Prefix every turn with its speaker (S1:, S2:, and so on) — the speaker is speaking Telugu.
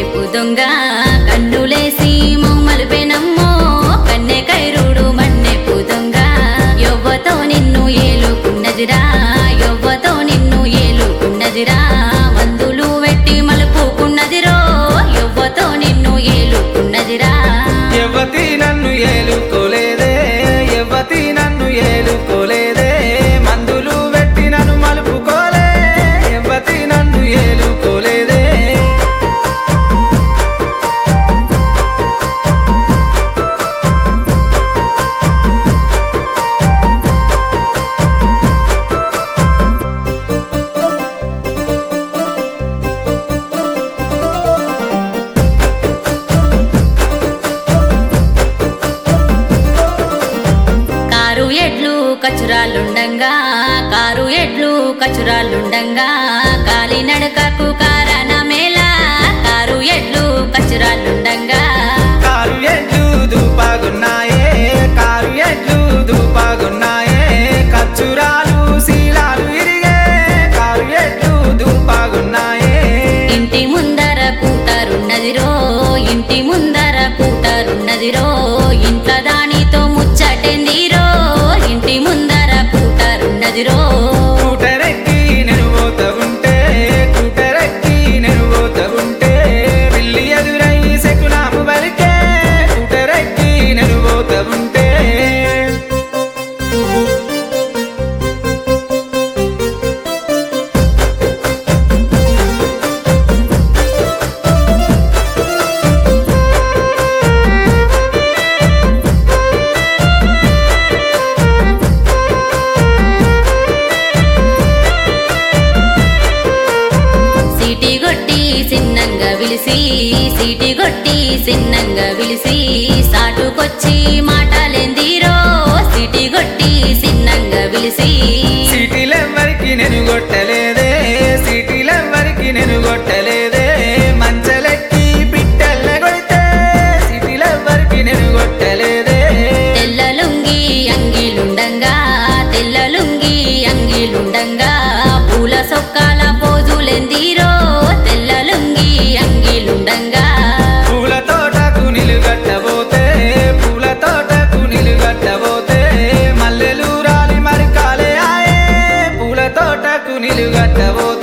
S1: మన్నేపు దొంగ కన్నులేసి మమ్మలు పెనమ్మో కన్నె కైరుడు మన్నేపు దొంగ ఎవ్వతో నిన్ను ఏలుకున్నదిరా ఎవ్వతో నిన్ను ఏలుకున్నదిరా మందులు వెట్టి మలుపుకున్నదిరో ఎవ్వతో నిన్ను ఏలుకున్నదిరా
S2: ఎవ్వతి నన్ను ఏలుకోలేదే ఎవ్వతి నన్ను ఏలుకోలేదే మందులు పెట్టి నన్ను మలుపుకోలే ఎవ్వతి నన్ను ఏలుకోలేదే
S1: కారు ఎడ్లు కచురాలుండంగా కారు ఎడ్లు కచురాలుండంగా కాలినడకకు కారణమేలా కారు ఎడ్లు కచురాలుండంగా
S2: కారు ఎడ్లు దూపాగున్నాయే కారు ఎడ్లు దూపాగున్నాయే కచ్చురాలు శీలాలు ఇరిగే కారు ఎడ్లు దూపాగున్నాయే
S1: ఇంటి ముందర కూటరున్నదిరో ఇంటి ముందర కూటరున్నదిరో ఇంట్లో దానితో ముచ్చటెందిరో ఇంటి ముందర కూటరున్నదిరో
S2: కూటరెక్కి నేను పోత ఉంటే కూటరెక్కి నేను పోత ఉంటే పిల్లి ఎదురై శకునాము బలికే కూటరెక్కి నేను పోత ఉంటే
S1: సీటి గొట్టి సిన్నంగా విలిసి సీటి గొట్టి సిన్నంగా విలిసి సాటుకొచ్చి మాటలేందిరో సీటి గొట్టి సిన్నంగా విలిసి
S2: సిటీలెవ్వరికి నేను కొట్టలేదే సిటీలెవ్వరికి నేను కొట్టలేదే మంచలెక్కి పిట్టెల్ల కొడితే సిటీలెవ్వరికి నేను కొట్టలేదే
S1: తెల్ల లుంగి అంగిలుండంగా తెల్ల లుంగి అంగిలుండంగా పూల సొక్కాల పోజులెందిరో తెల్ల లుంగి అంగిలుండంగా
S2: పూల తోటకు నిలుగట్టబోతే పూల తోటకు నిలుగట్టబోతే మల్లెలు రాలి మరి కాలే ఆయే పూల తోటకు నిలుగట్టబోతే